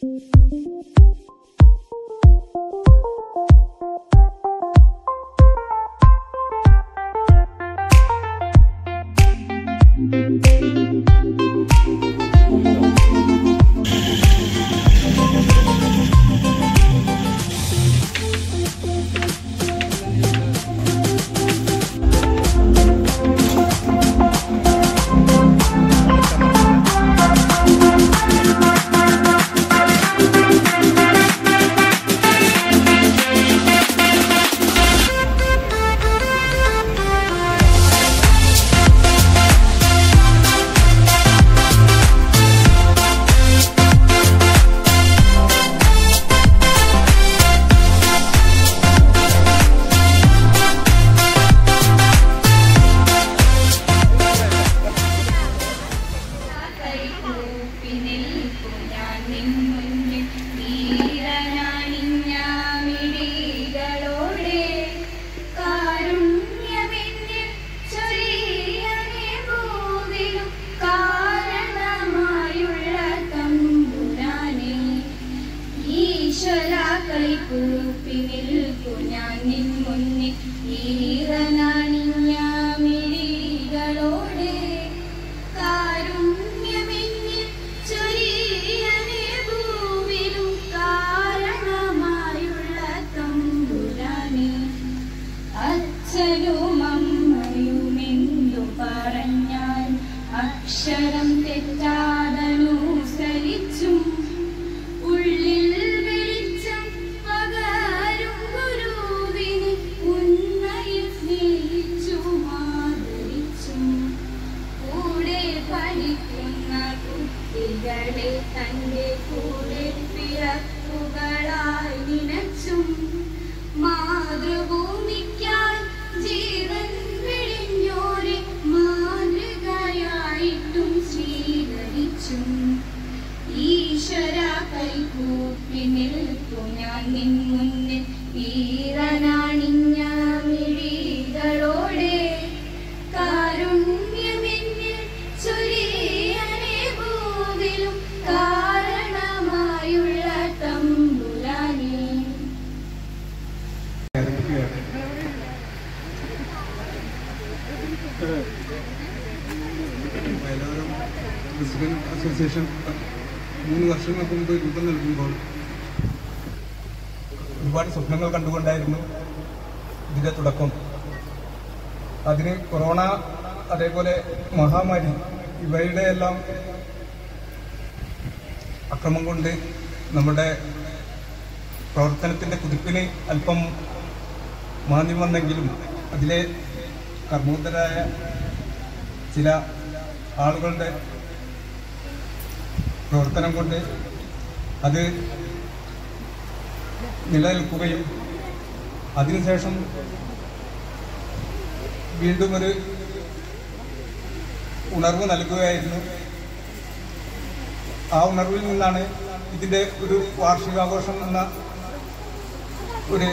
ഞാൻ നിൻ മുന്നിൽ ഈറനാണിഞ്ഞ മിഴികളോടെ കാരുണ്യമെന്നിൽ ചൊരിയനേ ഭൂവിലും കാരണമായുള്ള തമ്പുരാനെ അച്ഛനും അമ്മയുമെന്തു പറഞ്ഞാൽ അക്ഷരം തെറ്റാതനുസരിച്ചും ഉള്ളിൽ വെളിച്ചം പകരും ഗുരുവിനെ ഉന്നയിൽ സ്നേഹിച്ചും ആദരിച്ചും കൂടെ പഠിക്കുന്ന കുട്ടികളെ തന്റെ കൂടെ പിറക്കുകളായി നിനച്ചും മാതൃഭൂമിക്കായി ജീവൻ വെടിഞ്ഞോരെ മാതൃകയായിട്ടും സ്വീകരിച്ചും ഈശ്വര കൈകൂപ്പി നിൽക്കും ഞാൻ നിൻ മുന്നിൽ ഈറനാണിഞ്ഞ മിഴികളോടെ കാരുണ്യമെന്നിൽ ചൊരിയനേ ഭൂവിലും കാരണമായുള്ള തമ്പുരാനേ ആരംഭിക്കുകയാണ് വയലാരം റെസിഡന്റ് അസോസിയേഷൻ മൂന്ന് വർഷങ്ങൾക്ക് മുമ്പ് രൂപം നൽകുമ്പോൾ ഒരുപാട് സ്വപ്നങ്ങൾ കണ്ടുകൊണ്ടായിരുന്നു ഇതിന്റെ തുടക്കം അതിന് കൊറോണ അതേപോലെ മഹാമാരി ഇവയുടെ എല്ലാം അക്രമം കൊണ്ട് നമ്മുടെ പ്രവർത്തനത്തിന്റെ കുതിപ്പിന് അല്പം മാന്യം വന്നെങ്കിലും അതിലെ കർമ്മോത്തരായ ചില ആളുകളുടെ പ്രവർത്തനം കൊണ്ട് അത് നിലനിൽക്കുകയും അതിനുശേഷം വീണ്ടും ഒരു ഉണർവ് നൽകുകയായിരുന്നു ആ ഉണർവിൽ നിന്നാണ് ഇതിന്റെ ഒരു വാർഷികാഘോഷം എന്ന ഒരു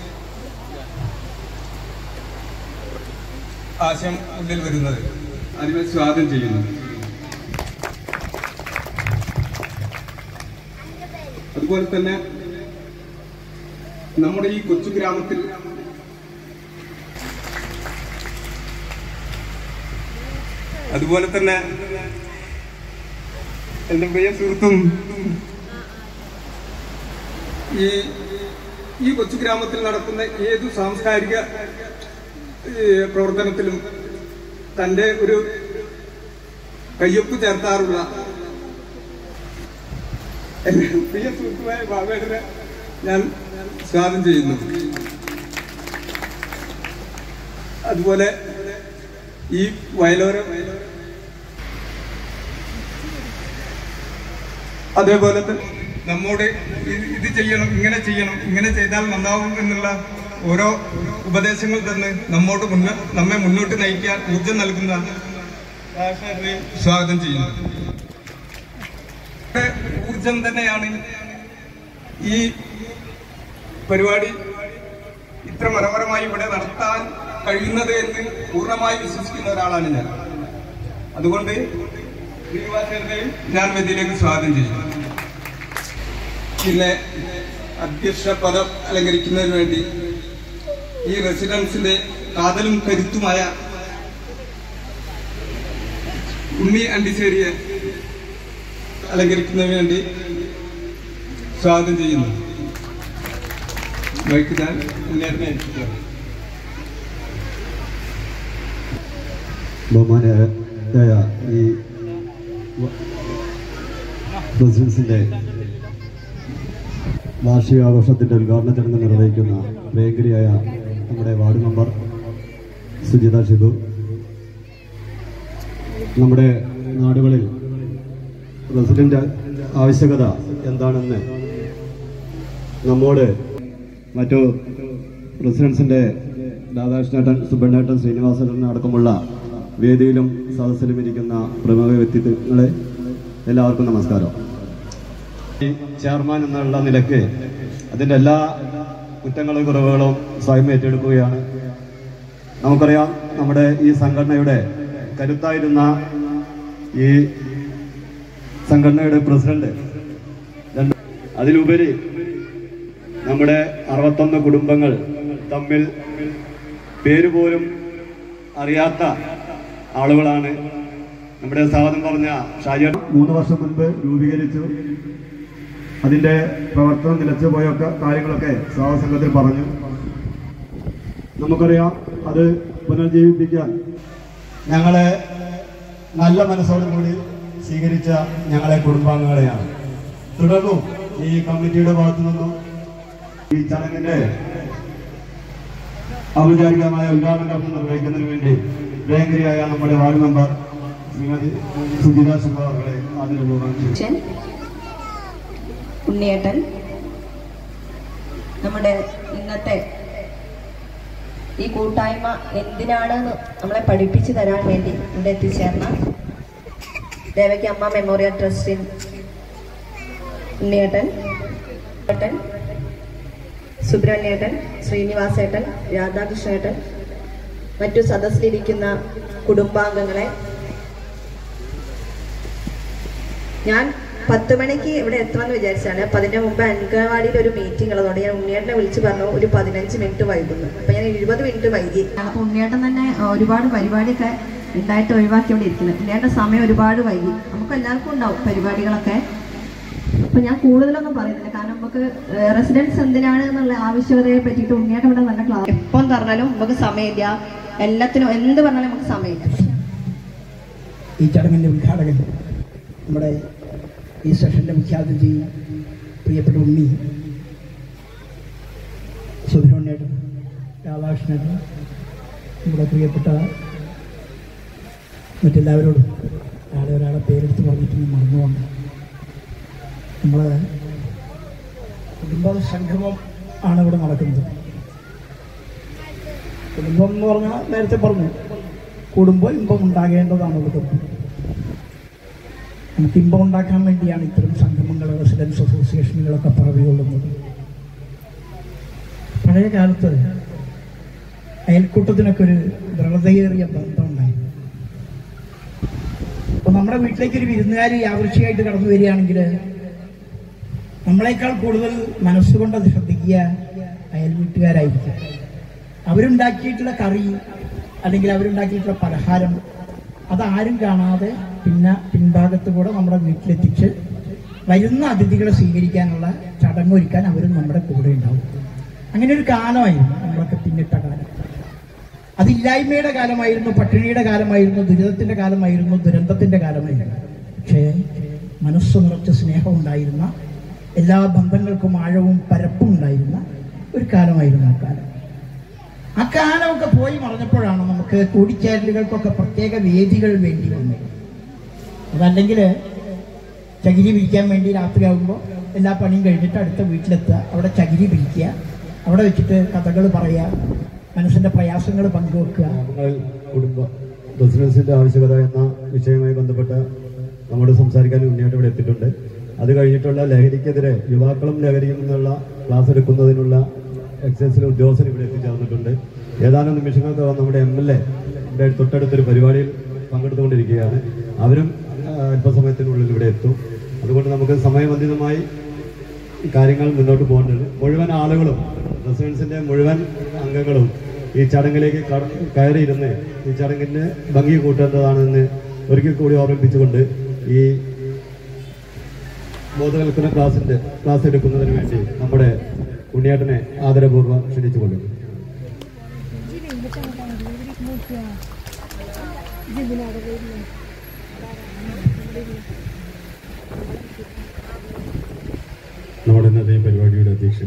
ആശയം മുന്നിൽ വരുന്നത് അതിനെ സ്വാഗതം ചെയ്യുന്നു അതുപോലെ തന്നെ നമ്മുടെ ഈ കൊച്ചു ഗ്രാമത്തിൽ അതുപോലെ തന്നെ എന്റെ പ്രിയ സുഹൃത്തും ഈ ഈ കൊച്ചു ഗ്രാമത്തിൽ നടക്കുന്ന ഏതു സാംസ്കാരിക ഈ പ്രവർത്തനത്തിലും തന്റെ ഒരു കയ്യൊപ്പ് ചേർത്താറുള്ള എന്റെ പ്രിയ സുഹൃത്തുമായ ബാബേട്ടനെ ഞാൻ സ്വാഗതം ചെയ്യുന്നു അതുപോലെ ഈ വയലോരം അതേപോലെ തന്നെ നമ്മോട് ഇത് ഇത് ചെയ്യണം ഇങ്ങനെ ചെയ്യണം ഇങ്ങനെ ചെയ്താൽ നന്നാവും എന്നുള്ള ഓരോ ഉപദേശങ്ങൾ തന്ന് നമ്മോട് മുന്ന നമ്മെ മുന്നോട്ട് നയിക്കാൻ ഊർജം നൽകുന്ന രാഷ്ട്രീയത്തെ സ്വാഗതം ചെയ്യുന്നു ഇവിടെ ഊർജം തന്നെയാണ് ഈ പരിപാടി ഇത്ര മനോഹരമായി ഇവിടെ നടത്താൻ കഴിയുന്നത് എന്ന് പൂർണ്ണമായി വിശ്വസിക്കുന്ന ഒരാളാണ് ഞാൻ അതുകൊണ്ട് ശ്രീനിവാസനെയും ഞാൻ വേദിയിലേക്ക് സ്വാഗതം ചെയ്യുന്നു പിന്നെ അധ്യക്ഷ പദം അലങ്കരിക്കുന്നതിന് വേണ്ടി ഈ റെസിഡൻസിന്റെ കാതലും കരുത്തുമായ ഉണ്ണി അണ്ടിശ്ശേരിയെ അലങ്കരിക്കുന്നതിന് വേണ്ടി സ്വാഗതം ചെയ്യുന്നു മൈക്ക് ഞാൻ ഉണ്ണിയേട്ടനെ ഏൽപ്പിക്കുകയാണ് ബഹുമാനായ ഈ പ്രസിഡൻസിന്റെ വാർഷികാഘോഷത്തിന്റെ ഉദ്ഘാടന ചടങ്ങ് നിർവഹിക്കുന്ന പ്രിയങ്കരിയായ നമ്മുടെ വാർഡ് മെമ്പർ സുജിത ഷിബു നമ്മുടെ നാടുകളിൽ പ്രസിഡന്റ് ആവശ്യകത എന്താണെന്ന് നമ്മോട് മറ്റു പ്രസിഡൻസിന്റെ രാധാകൃഷ്ണേട്ടൻ സുബ്രഹ്മണ്യേട്ടൻ ശ്രീനിവാസൻ അടക്കമുള്ള വേദിയിലും സദസ്സിലും ഇരിക്കുന്ന പ്രമുഖ വ്യക്തിത്വങ്ങളെ എല്ലാവർക്കും നമസ്കാരം ഈ ചെയർമാൻ എന്നുള്ള നിലയ്ക്ക് അതിൻ്റെ എല്ലാ കുറ്റങ്ങളും കുറവുകളും സ്വയം ഏറ്റെടുക്കുകയാണ് നമുക്കറിയാം നമ്മുടെ ഈ സംഘടനയുടെ കരുത്തായിരുന്ന ഈ സംഘടനയുടെ പ്രസിഡന്റ് രണ്ട് അതിലുപരി നമ്മുടെ അറുപത്തൊന്ന് കുടുംബങ്ങൾ തമ്മിൽ പേര് പോലും അറിയാത്ത ആളുകളാണ് നമ്മുടെ സാധനം പറഞ്ഞ ഷാജി മൂന്ന് വർഷം മുൻപ് രൂപീകരിച്ചു അതിന്റെ പ്രവർത്തനം നിലച്ചു പോയൊക്കെ കാര്യങ്ങളൊക്കെ സ്വാഗത സംഘത്തിൽ പറഞ്ഞു നമുക്കറിയാം അത് പുനർജീവിപ്പിക്കാൻ ഞങ്ങളെ നല്ല മനസ്സോടുകൂടി സ്വീകരിച്ച ഞങ്ങളെ കുടുംബാംഗങ്ങളെയാണ് തുടർന്നും ഈ കമ്മിറ്റിയുടെ ഭാഗത്തു നിന്നും ഈ ചടങ്ങിന്റെ ഔപചാരികമായ ഉദ്ഘാടന കർമ്മം നിർവഹിക്കുന്നതിന് വേണ്ടി പ്രിയങ്കരിയായ നമ്മുടെ വാർഡ് മെമ്പർ ശ്രീമതി സുജിത ശുഭ അവരെ ആദരപൂർവ്വം ക്ഷണിക്കുന്നു. അച്ഛൻ ഉണ്ണിയേട്ടൻ നമ്മുടെ ഇന്നത്തെ ഈ കൂട്ടായ്മ എന്തിനാണെന്ന് നമ്മളെ പഠിപ്പിച്ചു തരാൻ വേണ്ടി ഇവിടെ എത്തിച്ചേർന്ന ദേവയ്ക്ക് അമ്മ മെമ്മോറിയൽ ട്രസ്റ്റിൻ ഉണ്ണിയേട്ടൻ ഏട്ടൻ സുബ്രഹ്മണ്യേട്ടൻ ശ്രീനിവാസേട്ടൻ രാധാകൃഷ്ണേട്ടൻ മറ്റു സദസ്സിലിരിക്കുന്ന കുടുംബാംഗങ്ങളെ ഞാൻ പത്ത് മണിക്ക് ഇവിടെ എത്തണമെന്ന് വിചാരിച്ചാണ് അപ്പൊ അതിന്റെ മുമ്പ് അങ്കവാടിയിൽ ഒരു മീറ്റിംഗ് ഉള്ളതുകൊണ്ട് ഞാൻ ഉണ്ണിയേട്ടനെ വിളിച്ച് പറഞ്ഞു ഒരു പതിനഞ്ച് മിനിറ്റ് വൈകുന്നു അപ്പൊ ഞാൻ ഇരുപത് മിനിറ്റ് വൈകി അപ്പൊ ഉണ്ണിയേട്ടൻ തന്നെ ആ, ഒരുപാട് പരിപാടിയൊക്കെ ഉണ്ടായിട്ട് ഒഴിവാക്കി ഇവിടെ ഇരിക്കുന്നത് ഉണ്ണിയേട്ടൻ സമയം ഒരുപാട് വൈകി നമുക്ക് എല്ലാവർക്കും ഉണ്ടാവും പരിപാടികളൊക്കെ അപ്പൊ ഞാൻ കൂടുതലൊന്നും പറയുന്നില്ല കാരണം നമുക്ക് റെസിഡൻസ് എന്തിനാണ് എന്നുള്ള ആവശ്യകതയെ പറ്റിയിട്ട് ഉണ്ണിയേട്ടൻ ഇവിടെ നല്ല ക്ലാസ് എപ്പം പറഞ്ഞാലും നമുക്ക് സമയമില്ല എല്ലാത്തിനും എന്ത് പറഞ്ഞാലും നമുക്ക് സമയമില്ല ഈ ചടങ്ങിൻ്റെ ഉദ്ഘാടകൻ നമ്മുടെ ഈ സെഷൻ്റെ മുഖ്യാതിഥി പ്രിയപ്പെട്ട ഉണ്ണി സുബ്രഹ്മണ്യേട്ടൻ രാധാകൃഷ്ണേട്ടൻ നമ്മുടെ പ്രിയപ്പെട്ട മറ്റെല്ലാവരോടും ആളെ ഒരാളെ പേരെടുത്ത് പറഞ്ഞിട്ട് ഞാൻ മറന്നുകൊണ്ട് നമ്മളെ കുടുംബ സംഗമം ആണ് ഇവിടെ നടക്കുന്നത് കുടുംബം എന്ന് പറഞ്ഞാൽ നേരത്തെ പറഞ്ഞു കൂടുമ്പോൾ ഇമ്പം ഉണ്ടാകേണ്ടതാണ് കുടുംബം നമുക്ക് ഇമ്പം ഉണ്ടാക്കാൻ വേണ്ടിയാണ് ഇത്തരം സംഗമങ്ങൾ റെസിഡൻസ് അസോസിയേഷനുകളൊക്കെ പറവികൊള്ളുന്നത് പഴയ കാലത്ത് അയൽക്കൂട്ടത്തിനൊക്കെ ഒരു ദൃഢതയേറിയ ബന്ധമുണ്ടായിരുന്നു അപ്പൊ നമ്മുടെ വീട്ടിലേക്ക് ഒരു വിരുന്നുകാരി യാദൃശ്യമായിട്ട് കടന്നു വരികയാണെങ്കിൽ നമ്മളെക്കാൾ കൂടുതൽ മനസ്സുകൊണ്ട് അത് ശ്രദ്ധിക്കുക അയൽ വീട്ടുകാരായിരിക്കും അവരുണ്ടാക്കിയിട്ടുള്ള കറി അല്ലെങ്കിൽ അവരുണ്ടാക്കിയിട്ടുള്ള പലഹാരം അതാരും കാണാതെ പിന്നെ പിൻഭാഗത്ത് കൂടെ നമ്മുടെ വീട്ടിലെത്തിച്ച് വരുന്ന അതിഥികളെ സ്വീകരിക്കാനുള്ള ചടങ്ങൊരുക്കാൻ അവരും നമ്മുടെ കൂടെ ഉണ്ടാവും അങ്ങനെ ഒരു കാലമായിരുന്നു നമ്മളൊക്കെ പിന്നിട്ട കാലം അതില്ലായ്മയുടെ കാലമായിരുന്നു പട്ടിണിയുടെ കാലമായിരുന്നു ദുരിതത്തിന്റെ കാലമായിരുന്നു ദുരന്തത്തിന്റെ കാലമായിരുന്നു പക്ഷേ മനസ്സ് നിറച്ച സ്നേഹമുണ്ടായിരുന്ന എല്ലാ ബന്ധങ്ങൾക്കും ആഴവും പരപ്പും ഉണ്ടായിരുന്ന ഒരു കാലമായിരുന്നു ആ കാലം ആ കാലമൊക്കെ പോയി മറഞ്ഞപ്പോഴാണ് നമുക്ക് കൂടിച്ചേരലുകൾക്കൊക്കെ പ്രത്യേക വേദികൾ വേണ്ടി വന്നത് അതല്ലെങ്കിൽ ചകിരി പിരിക്കാൻ വേണ്ടി രാത്രിയാകുമ്പോൾ എല്ലാ പണിയും കഴിഞ്ഞിട്ട് അടുത്ത വീട്ടിലെത്തുക അവിടെ ചകിരി പിരിക്കുക അവിടെ വെച്ചിട്ട് കഥകൾ പറയുക മനസ്സിന്റെ പ്രയാസങ്ങൾ പങ്കുവെക്കുക ഗ്രാമങ്ങളിൽ കുടുംബ റെസിഡൻസിന്റെ ആവശ്യകത എന്ന വിഷയവുമായി ബന്ധപ്പെട്ട് നമ്മോട് സംസാരിക്കാൻ ഉണ്ണിയായിട്ട് ഇവിടെ എത്തിയിട്ടുണ്ട് അത് കഴിഞ്ഞിട്ടുള്ള ലഹരിക്കെതിരെ യുവാക്കളും ലഹരിയിൽ നിന്നുള്ള ക്ലാസ് എടുക്കുന്നതിനുള്ള എക്സൈസിലെ ഉദ്യോഗസ്ഥൻ ഇവിടെ എത്തിച്ചേർന്നിട്ടുണ്ട് ഏതാനും നിമിഷങ്ങൾക്ക് നമ്മുടെ എം എൽ എ തൊട്ടടുത്തൊരു പരിപാടിയിൽ പങ്കെടുത്തുകൊണ്ടിരിക്കുകയാണ് അവരും ആ, അല്പസമയത്തിനുള്ളിൽ ഇവിടെ എത്തും അതുകൊണ്ട് നമുക്ക് സമയബന്ധിതമായി കാര്യങ്ങൾ മുന്നോട്ട് പോകുന്നുണ്ട് മുഴുവൻ ആളുകളും റെസിഡൻസിന്റെ മുഴുവൻ അംഗങ്ങളും ഈ ചടങ്ങിലേക്ക് കട- കയറിയിരുന്ന് ഈ ചടങ്ങിന് ഭംഗി കൂട്ടേണ്ടതാണെന്ന് ഒരിക്കൽ കൂടി ഓർമ്മിപ്പിച്ചുകൊണ്ട് ഈ ബോധവൽക്കരണ ക്ലാസിന്റെ ക്ലാസ് എടുക്കുന്നതിന് വേണ്ടി നമ്മുടെ ഉണ്ണിയേട്ടനെ ആദരപൂർവ്വം ക്ഷണിച്ചുകൊള്ളുന്നു നമ്മുടെ ഇന്നത്തെ പരിപാടിയുടെ അധ്യക്ഷൻ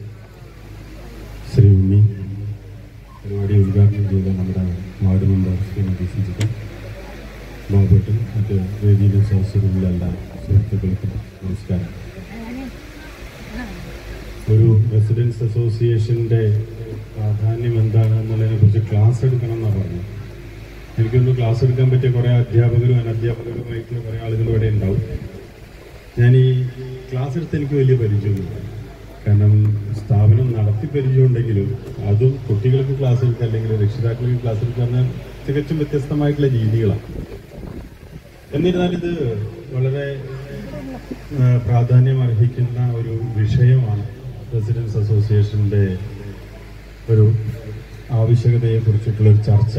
ശ്രീ ഉണ്ണി പരിപാടി ഉദ്ഘാടനം ചെയ്ത നമ്മുടെ വാർഡ് മെമ്പർ ശ്രീമതി സിജിത ബാബുട്ടും മറ്റ് വേദിയിലും സദസ്സറുള്ള എല്ലാ സുഹൃത്തുക്കൾക്കും നമസ്കാരം ഒരു റെസിഡൻസ് അസോസിയേഷന്റെ പ്രാധാന്യം എന്താണ് എന്നുള്ളതിനെ കുറിച്ച് ക്ലാസ് എടുക്കണം എന്നാണ് പറഞ്ഞത് എനിക്കൊന്ന് ക്ലാസ് എടുക്കാൻ പറ്റിയ കുറേ അധ്യാപകരും അനധ്യാപകരുമായിട്ടുള്ള കുറേ ആളുകൾ ഇവിടെ ഉണ്ടാവും ഞാൻ ഈ ക്ലാസ് എടുത്ത് എനിക്ക് വലിയ പരിചയമൊന്നുമില്ല കാരണം സ്ഥാപനം നടത്തി പരിചയമുണ്ടെങ്കിലും അതും കുട്ടികൾക്ക് ക്ലാസ് എടുക്കുക അല്ലെങ്കിൽ രക്ഷിതാക്കൾക്ക് ക്ലാസ് എടുക്കുക പറഞ്ഞാൽ തികച്ചും വ്യത്യസ്തമായിട്ടുള്ള രീതികളാണ് എന്നിരുന്നാൽ ഇത് വളരെ ആ, പ്രാധാന്യം അർഹിക്കുന്ന ഒരു വിഷയമാണ് റെസിഡൻസ് അസോസിയേഷന്റെ ഒരു ആവശ്യകതയെ കുറിച്ചിട്ടുള്ള ഒരു ചർച്ച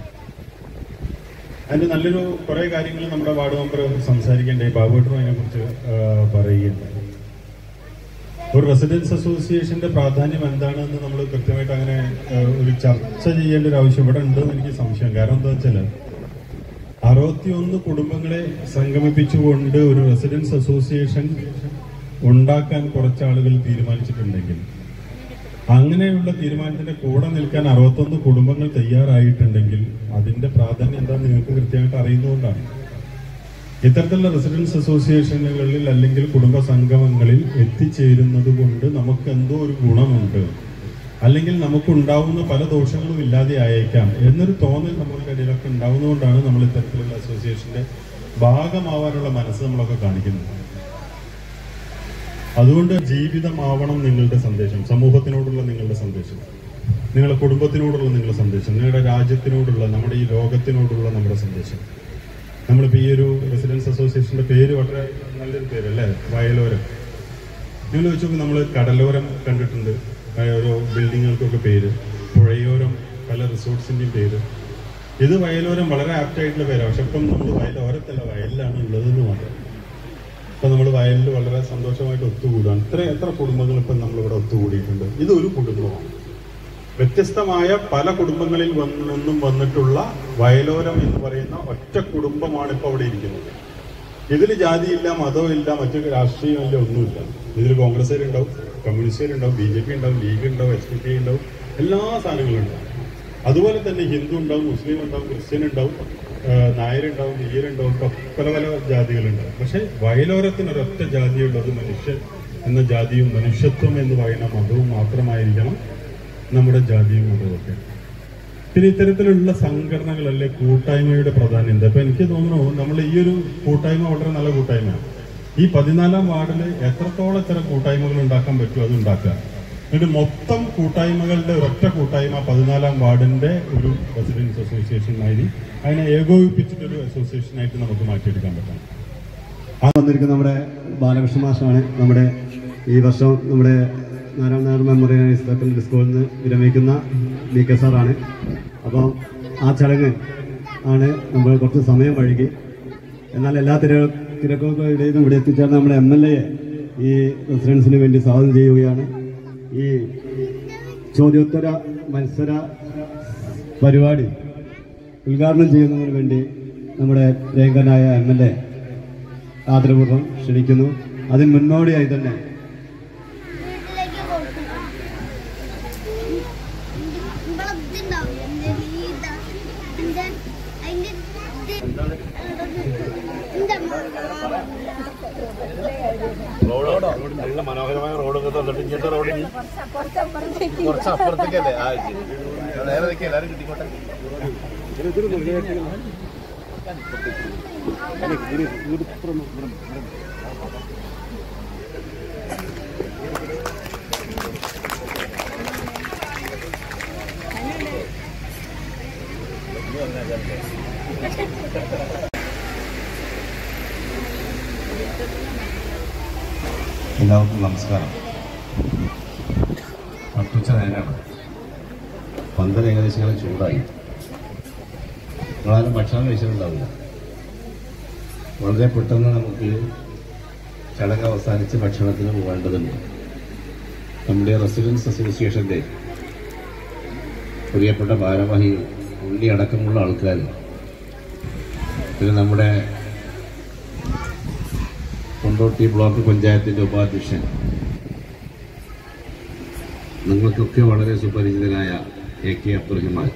അതിന്റെ നല്ലൊരു കുറെ കാര്യങ്ങൾ നമ്മുടെ വാർഡ് മെമ്പർ സംസാരിക്കേണ്ട ബാബുട്ടും അതിനെ കുറിച്ച് പറയുകയുണ്ടായി ഒരു റെസിഡൻസ് അസോസിയേഷന്റെ പ്രാധാന്യം എന്താണെന്ന് നമ്മൾ കൃത്യമായിട്ട് അങ്ങനെ ആ, ഒരു ചർച്ച ചെയ്യേണ്ട ഒരു ആവശ്യം ഇവിടെ ഉണ്ടെന്ന് എനിക്ക് സംശയം കാരണം എന്താ വെച്ചാൽ അറുപത്തിയൊന്ന് കുടുംബങ്ങളെ സംഗമിപ്പിച്ചുകൊണ്ട് ഒരു റെസിഡൻസ് അസോസിയേഷൻ ഉണ്ടാക്കാൻ കുറച്ച് ആളുകൾ തീരുമാനിച്ചിട്ടുണ്ടെങ്കിൽ അങ്ങനെയുള്ള തീരുമാനത്തിന്റെ കൂടെ നിൽക്കാൻ അറുപത്തൊന്ന് കുടുംബങ്ങൾ തയ്യാറായിട്ടുണ്ടെങ്കിൽ അതിന്റെ പ്രാധാന്യം എന്താണെന്ന് നിങ്ങൾക്ക് കൃത്യമായിട്ട് അറിയുന്നതുകൊണ്ടാണ് ഇത്തരത്തിലുള്ള റെസിഡൻസ് അസോസിയേഷനുകളിൽ അല്ലെങ്കിൽ കുടുംബ സംഗമങ്ങളിൽ എത്തിച്ചേരുന്നത് കൊണ്ട് നമുക്ക് എന്തോ ഒരു ഗുണമുണ്ട് അല്ലെങ്കിൽ നമുക്ക് ഉണ്ടാവുന്ന പല ദോഷങ്ങളും ഇല്ലാതെ ആയേക്കാം എന്നൊരു തോന്നൽ നമ്മളുടെ ഇടയിലൊക്കെ ഉണ്ടാവുന്നതുകൊണ്ടാണ് നമ്മൾ ഇത്തരത്തിലുള്ള അസോസിയേഷന്റെ ഭാഗമാവാനുള്ള മനസ്സ് നമ്മളൊക്കെ കാണിക്കുന്നത് അതുകൊണ്ട് ജീവിതമാവണം നിങ്ങളുടെ സന്ദേശം സമൂഹത്തിനോടുള്ള നിങ്ങളുടെ സന്ദേശം നിങ്ങളുടെ കുടുംബത്തിനോടുള്ള നിങ്ങളുടെ സന്ദേശം നിങ്ങളുടെ രാജ്യത്തിനോടുള്ള നമ്മുടെ ഈ ലോകത്തിനോടുള്ള നമ്മുടെ സന്ദേശം നമ്മളിപ്പോൾ ഈ ഒരു റെസിഡൻസ് അസോസിയേഷന്റെ പേര് വളരെ നല്ലൊരു പേരല്ലേ വയലോരം നിങ്ങൾ വെച്ചു നമ്മൾ കടലോരം കണ്ടിട്ടുണ്ട് ആ ഓരോ ബിൽഡിങ്ങുകൾക്കൊക്കെ പേര് പുഴയോരം പല റിസോർട്സിന്റെയും പേര് ഇത് വയലോരം വളരെ ആപ്റ്റ് ആയിട്ടുള്ള പേരാണ് പക്ഷെ ഇപ്പം നമ്മൾ വയലോരത്തല്ല വയലിലാണ് ഉള്ളതെന്ന് മാത്രം ഇപ്പൊ നമ്മൾ വയലിൽ വളരെ സന്തോഷമായിട്ട് ഒത്തുകൂടാണ് ഇത്ര എത്ര കുടുംബങ്ങൾ ഇപ്പം നമ്മളിവിടെ ഒത്തുകൂടിയിട്ടുണ്ട് ഇതൊരു കുടുംബമാണ് വ്യത്യസ്തമായ പല കുടുംബങ്ങളിൽ വന്ന് നിന്നും വന്നിട്ടുള്ള വയലോരം എന്ന് പറയുന്ന ഒറ്റ കുടുംബമാണ് ഇപ്പൊ അവിടെ ഇരിക്കുന്നത് ഇതിൽ ജാതിയില്ല മതമില്ല മറ്റു രാഷ്ട്രീയമില്ല ഒന്നുമില്ല ഇതിൽ കോൺഗ്രസ്സുകാരുണ്ടാവും കമ്മ്യൂണിസ്റ്റുകാരുണ്ടാവും ബി ജെ പി ഉണ്ടാവും ലീഗ് ഉണ്ടാവും എസ് ഡി പി ഉണ്ടാവും എല്ലാ സാധനങ്ങളും ഉണ്ടാവും അതുപോലെ തന്നെ ഹിന്ദു ഉണ്ടാവും മുസ്ലിം ഉണ്ടാവും ക്രിസ്ത്യൻ ഉണ്ടാവും ആ, നായരുണ്ടാവും നീയരുണ്ടാവും ഒക്കെ പല പല ജാതികളുണ്ടാവും പക്ഷെ വയലോരത്തിന് ഒരൊറ്റ ജാതിയുള്ളത് മനുഷ്യൻ എന്ന ജാതിയും മനുഷ്യത്വം എന്ന് പറയുന്ന മതവും മാത്രമായിരിക്കണം നമ്മുടെ ജാതിയും മതവും ഒക്കെ പിന്നെ ഇത്തരത്തിലുള്ള സംഘടനകളല്ലേ കൂട്ടായ്മയുടെ പ്രാധാന്യം എന്താ ഇപ്പൊ എനിക്ക് തോന്നുന്നു നമ്മൾ ഈ ഒരു കൂട്ടായ്മ വളരെ നല്ല കൂട്ടായ്മയാണ് ഈ പതിനാലാം വാർഡിൽ എത്രത്തോളം ഇത്തരം കൂട്ടായ്മകൾ ഉണ്ടാക്കാൻ പറ്റുമോ അത് ഉണ്ടാക്കുക എന്നിട്ട് മൊത്തം കൂട്ടായ്മകളുടെ ഒരൊറ്റ കൂട്ടായ്മ പതിനാലാം വാർഡിന്റെ ഒരു റെസിഡൻസ് അസോസിയേഷൻ മാതിരി അതിനെ ഏകോപിപ്പിച്ചിട്ടൊരു അസോസിയേഷനായിട്ട് നമുക്ക് മാറ്റിയെടുക്കാൻ പറ്റണം ആ വന്നിരിക്കുന്ന നമ്മുടെ ബാലകൃഷ്ണ മാഷാണ് നമ്മുടെ ഈ വർഷം നമ്മുടെ Narayana Nair memorial higher secondary സ്കൂളിൽ നിന്ന് വിരമിക്കുന്ന വി കെ സാറാണ് അപ്പോൾ ആ ചടങ്ങ് ആണ് നമ്മൾ കുറച്ച് സമയം വഴുകി എന്നാൽ എല്ലാ തിര തിരക്കുകൾക്കും ഇടയിലും ഇവിടെ എത്തിച്ചേർന്ന നമ്മുടെ എം എൽ എയെ ഈ റെസിഡൻസിന് വേണ്ടി സ്വാഗതം ചെയ്യുകയാണ് ഈ ചോദ്യോത്തര മത്സര പരിപാടി ഉദ്ഘാടനം ചെയ്യുന്നതിന് വേണ്ടി നമ്മുടെ പ്രിയങ്കനായ എം എൽ എ ആദരപൂർവ്വം ക്ഷണിക്കുന്നു അതിന് മുന്നോടിയായി തന്നെ വീട്ടിലേക്ക് കൊടുക്കും ഇവിടെ ഇതുണ്ടാവും എന്റെ വീട് എന്റെ അതിന്റെ റോഡ് നല്ല മനോഹരമായ റോഡൊക്കെ തന്നിട്ട് ഇങ്ങനത്തെ റോഡ് ഇനി കുറച്ച് അപ്പുറത്തേക്കല്ലേ ആ ശരി. നേരെ നിൽക്കുക എല്ലാവരും കിട്ടിക്കോട്ടെ എല്ലാവർക്കും നമസ്കാരം നട്ടുച്ച നേരമാണ് പന്തൽ ഏകദേശം ഇങ്ങനെ ചൂടായി നിങ്ങളാരും ഭക്ഷണം കഴിച്ചിട്ടുണ്ടാവില്ല വളരെ പെട്ടെന്ന് നമുക്ക് ചടങ്ങ് അവസാനിച്ച് ഭക്ഷണത്തിന് പോകേണ്ടതുണ്ട് നമ്മുടെ റെസിഡൻസ് അസോസിയേഷൻ്റെ പ്രിയപ്പെട്ട ഭാരവാഹികൾ ഉള്ളി അടക്കമുള്ള ആൾക്കാർ പിന്നെ നമ്മുടെ കൊണ്ടോട്ടി ബ്ലോക്ക് പഞ്ചായത്തിൻ്റെ ഉപാധ്യക്ഷൻ നിങ്ങൾക്കൊക്കെ വളരെ സുപരിചിതനായ എ കെ അബ്ദുറഹിമാൻ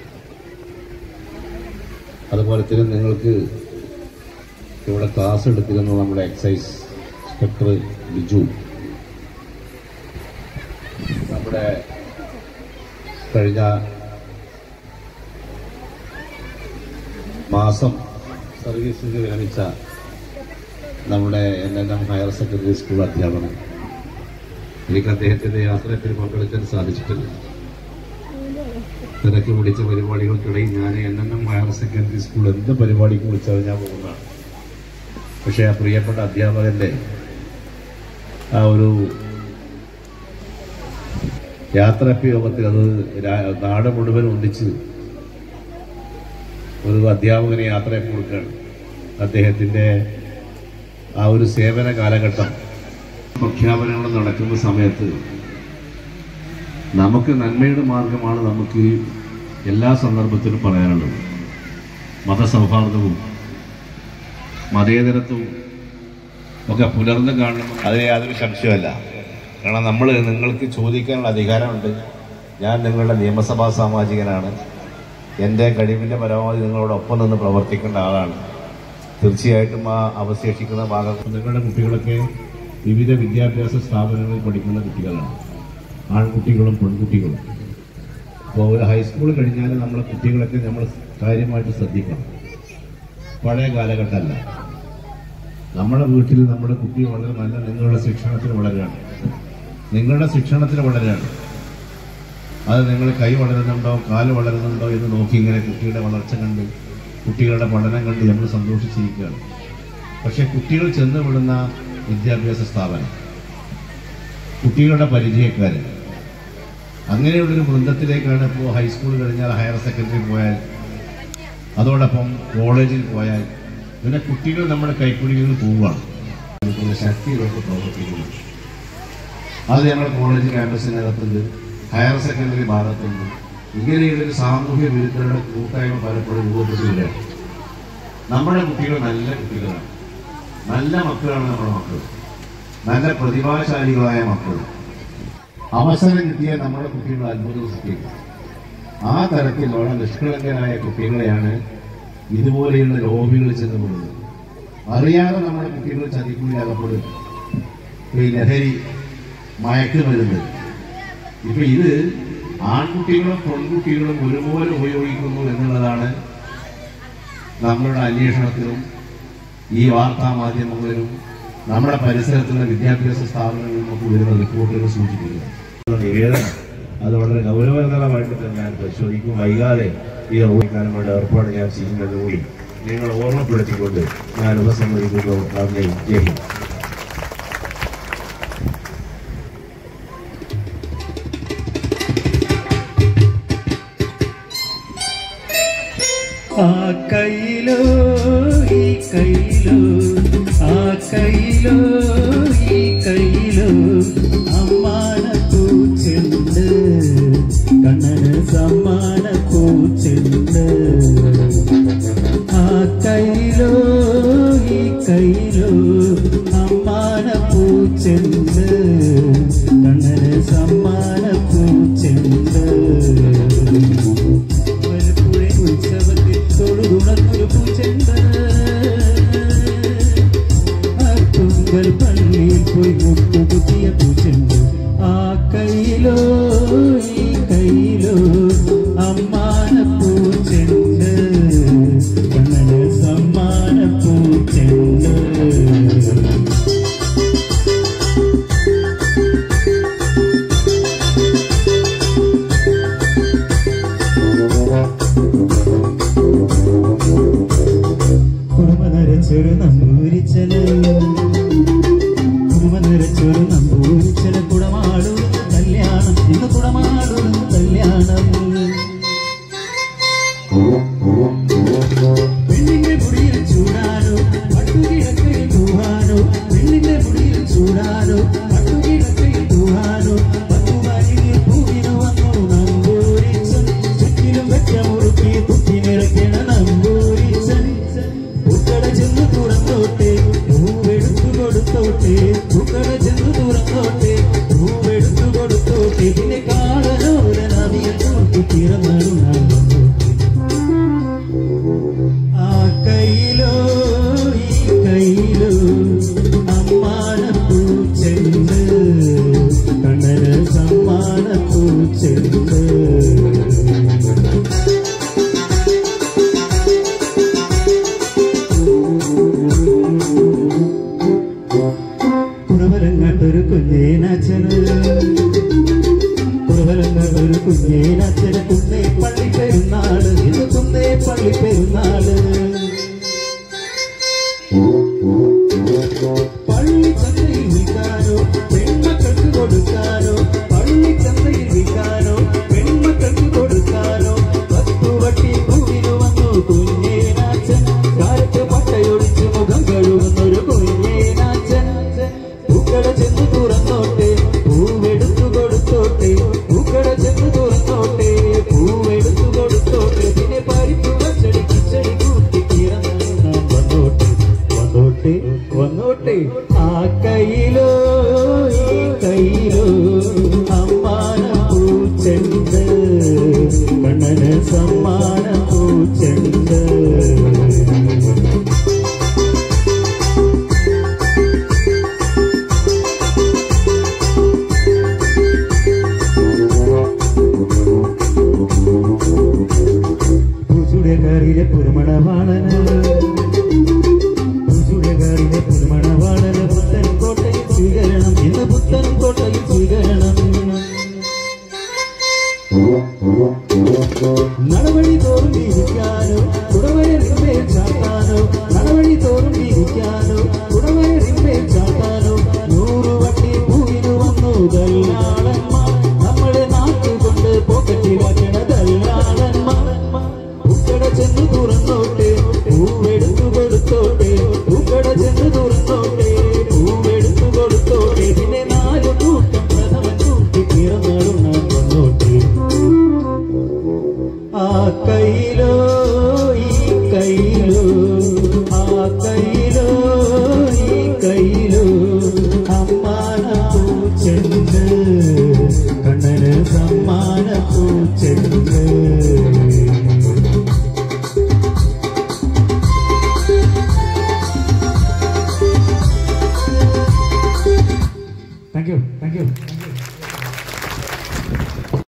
അതുപോലെ തന്നെ നിങ്ങൾക്ക് ഇവിടെ ക്ലാസ് എടുത്തിരുന്ന നമ്മുടെ എക്സൈസ് ഇൻസ്പെക്ടർ ബിജു നമ്മുടെ കഴിഞ്ഞ മാസം സർവീസിൽ വിരമിച്ച നമ്മുടെ N N M higher secondary school അധ്യാപകൻ എനിക്ക് അദ്ദേഹത്തിന്റെ യാത്രത്തിൽ പങ്കെടുക്കാൻ സാധിച്ചിട്ടില്ല തിരക്ക് പിടിച്ച പരിപാടികൾക്കിടയിൽ ഞാൻ N N M higher secondary school എന്ത് പരിപാടിക്ക് വിളിച്ചാൽ ഞാൻ പോകുന്നതാണ് പക്ഷേ ആ പ്രിയപ്പെട്ട അധ്യാപകന്റെ ആ ഒരു യാത്രയപ്പ് യോഗത്തിൽ അത് രാ- നാട് മുഴുവൻ ഒന്നിച്ച് ഒരു അധ്യാപകന് യാത്രയപ്പ് കൊടുക്കുകയാണ് അദ്ദേഹത്തിന്റെ ആ ഒരു സേവന കാലഘട്ടം പ്രഖ്യാപനങ്ങൾ നടക്കുന്ന സമയത്ത് നമുക്ക് നന്മയുടെ മാർഗമാണ് നമുക്ക് ഈ എല്ലാ സന്ദർഭത്തിലും പറയാനുള്ളത് മതസൗഹാർദ്ദവും മതേതരത്വവും ഒക്കെ പുലർന്നു കാണണം അതിന് യാതൊരു സംശയമല്ല കാരണം നമ്മൾ നിങ്ങൾക്ക് ചോദിക്കാനുള്ള അധികാരമുണ്ട് ഞാൻ നിങ്ങളുടെ നിയമസഭാ സാമാജികനാണ് എൻ്റെ കഴിവിൻ്റെ പരമാവധി നിങ്ങളോടൊപ്പം നിന്ന് പ്രവർത്തിക്കേണ്ട ആളാണ് തീർച്ചയായിട്ടും ആ അവശേഷിക്കുന്ന ഭാഗം നിങ്ങളുടെ കുട്ടികളൊക്കെ വിവിധ വിദ്യാഭ്യാസ സ്ഥാപനങ്ങളിൽ പഠിക്കുന്ന കുട്ടികളാണ് ആൺകുട്ടികളും പെൺകുട്ടികളും അപ്പോൾ ഒരു ഹൈസ്കൂൾ കഴിഞ്ഞാൽ നമ്മളെ കുട്ടികളൊക്കെ നമ്മൾ കാര്യമായിട്ട് ശ്രദ്ധിക്കണം പഴയ കാലഘട്ടമല്ല നമ്മുടെ വീട്ടിൽ നമ്മുടെ കുട്ടി വളരെ നല്ല നിങ്ങളുടെ ശിക്ഷണത്തിൽ വളരുകയാണ് നിങ്ങളുടെ ശിക്ഷണത്തിൽ വളരുകയാണ് അത് നിങ്ങൾ കൈ വളരുന്നുണ്ടോ കാല് വളരുന്നുണ്ടോ എന്ന് നോക്കി ഇങ്ങനെ കുട്ടിയുടെ വളർച്ച കണ്ട് കുട്ടികളുടെ പഠനം കണ്ട് നമ്മൾ സന്തോഷിച്ചിരിക്കുകയാണ് പക്ഷെ കുട്ടികൾ ചെന്ന് വിടുന്ന വിദ്യാഭ്യാസ സ്ഥാപനം കുട്ടികളുടെ പരിചയക്കാർ അങ്ങനെയുള്ളൊരു വൃന്ദത്തിലേക്കാണ് ഇപ്പോൾ ഹൈസ്കൂൾ കഴിഞ്ഞാൽ ഹയർ സെക്കൻഡറി പോയാൽ അതോടൊപ്പം കോളേജിൽ പോയാൽ പിന്നെ കുട്ടികൾ നമ്മുടെ കൈക്കുടിയിൽ നിന്ന് പോവുകയാണ് അതുപോലെ ശക്തിയിലോട്ട് പ്രവർത്തിക്കുന്നു അത് ഞങ്ങളുടെ കോളേജ് ക്യാമ്പസിനകത്തുണ്ട് ഹയർ സെക്കൻഡറി ഭാഗത്തുണ്ട് ഇങ്ങനെയുള്ളൊരു സാമൂഹ്യ വിരുദ്ധരുടെ കൂട്ടായ്മ പലപ്പോഴും രൂപപ്പെട്ടു വരികയാണ് നമ്മുടെ കുട്ടികൾ നല്ല കുട്ടികളാണ് നല്ല മക്കളാണ് നമ്മുടെ മക്കൾ നല്ല പ്രതിഭാശാലികളായ മക്കൾ അവസരം കിട്ടിയ നമ്മുടെ കുട്ടികൾ അത്ഭുതം സൃഷ്ടിക്കും ആ തരത്തിൽ വളരെ നിഷ്കളങ്കരായ കുട്ടികളെയാണ് ഇതുപോലെയുള്ള ലോബികൾ ചെന്ന് വിടുന്നത് അറിയാതെ നമ്മുടെ കുട്ടികൾ ചതിക്കുള്ളിൽ അകപ്പെടും ഈ ലഹരി മയക്കുമരുന്ന് ഇപ്പൊ ഇത് ആൺകുട്ടികളും പെൺകുട്ടികളും ഒരുപോലെ ഉപയോഗിക്കുന്നു എന്നുള്ളതാണ് നമ്മളുടെ അന്വേഷണത്തിലും ഈ വാർത്താ മാധ്യമങ്ങളിലും നമ്മുടെ പരിസരത്തുള്ള വിദ്യാഭ്യാസ സ്ഥാപനങ്ങളിലും ഒക്കെ വരുന്ന റിപ്പോർട്ടുകൾ സൂചിപ്പിക്കുന്നു നിവേദനം അത് വളരെ ഗൗരവതരമായിട്ട് തന്നെ ഞാൻ പരിശോധിക്കും വൈകാതെ ഈ റോഡിക്കാരന്മാരുടെ ഏർപ്പാട് ഞാൻ ചെയ്യുന്നത് കൂടി നിങ്ങൾ ഓർമ്മപ്പെടുത്തിക്കൊണ്ട് ഞാൻ ഉപസംഹരിക്കുന്നു നന്ദി ജയ് ഹിന്ദ് ആ കയ്യിലോ ഈ കയ്യിലോ ആ കയ്യിലോ ഈ കയ്യിലോ അമ്മാന പൂച്ചുണ്ട് കണ്ണന് സമ്മാന പൂച്ചുണ്ട് ആ കയ്യിലോ ഈ കയ്യിലോ അമ്മാന പൂച്ചുണ്ട് കണ്ണന് സമ്മാന പൂച്ചുണ്ട് വരപ്പുഴ ഉത്സവത്തിൽ തൊഴുതുണർന്നൊരു പൂച്ചെണ്ട് തുങ്കൽ പള്ളിയിൽ പോയി മുട്ടുകുത്തിയ പൂച്ചെണ്ട് ആ കയ്യിലോ ഈ കയ്യിലോ അമ്മാന പൂച്ചെണ്ട് കണ്ണന് സമ്മാന പൂച്ചെണ്ട് കുടുംബ നരച്ചൊരു നമ്പൂരിച്ചല് കുടുംബ നരച്ചൊരു കുഞ്ഞേനച്ഛന് പുറവരുന്ന ഒരു കുഞ്ഞേനച്ഛന് കുന്നേ പള്ളി പെരുന്നാള് ഇത് കുന്നേ പള്ളി പെരുന്നാള് പള്ളിച്ചന്തയിൽ വിൽക്കാനോ പെൺമക്കൾക്ക് കൊടുക്കാനോ പള്ളിച്ചന്തയിൽ വിൽക്കാനോ പെൺമക്കൾക്ക് കൊടുക്കാനോ പത്തു വട്ടി കൂടിനു വന്നു കുഞ്ഞേനാച്ചൻ കാലത്ത് പട്ടയൊടിച്ച് മുഖം കഴുകുന്നൊരു കുഞ്ഞേനാച്ചൻ പൂക്കട ചെന്ന് തുറന്നോട്ടെ പൂവെടുത്തു കൊടുത്തോട്ടെ പൂക്കട ചെന്ന് തുറന്നോട്ടെ പൂവെടുത്തു കൊടുത്തോട്ടെ പിന്നെ പരിപ്പ് പച്ചടി കിച്ചടി കൂട്ടി കിറന്നു നാം വന്നോട്ടെ വന്നോട്ടെ വന്നോട്ടെ ആ കയ്യിലോ ഈ കയ്യിലോ അമ്മാന പൂച്ചെണ്ട് കണ്ണന് സമ്മാന പൂച്ചെണ്ട് പൂച്ചുടെ കറിയിലെ പുതുമണവാളന് പൂച്ചുടകാരിലെ പുതുമണവാളന് പുത്തൻ കോട്ടയിൽ സ്വീകരണം ഇന്ന് പുത്തൻ കോട്ടയിൽ സ്വീകരണം നടവഴി തോറും വീതിക്കാനോ കുടവയറിന്മേൽ ചാട്ടാനോ നടവഴി തോറും വീതിക്കാനോ കുടവയറിന്മേൽ ചാട്ടാനോ നൂറ് വട്ടി പൂവിനു വന്നു ദല്ലാളന്മാർ നമ്മുടെ നാട്ടുകൊണ്ട് പോക്കറ്റിലാക്കണ ദല്ലാളന്മാർ പൂക്കട ചെന്ന് തുറന്നോട്ടെ പൂവെടുത്തു കൊടുത്തോട്ടെ പൂക്കട ചെന്ന് തുറന്നോട്ടെ പൂവെടുത്തു കൊടുത്തോട്ടെ പിന്നെ നാല് കൂട്ടം പ്രഥമൻ കൂട്ടി പിറന്നാളും നാം വന്നോട്ടെ ആ കയ്യിലോ ഈ കയ്യിലോ ആ കയ്യിലോ ഈ കയ്യിലോ അമ്മാന പൂച്ചെണ്ട് കണ്ണന് സമ്മാന പൂച്ചെണ്ട് താങ്ക് യു താങ്ക് യു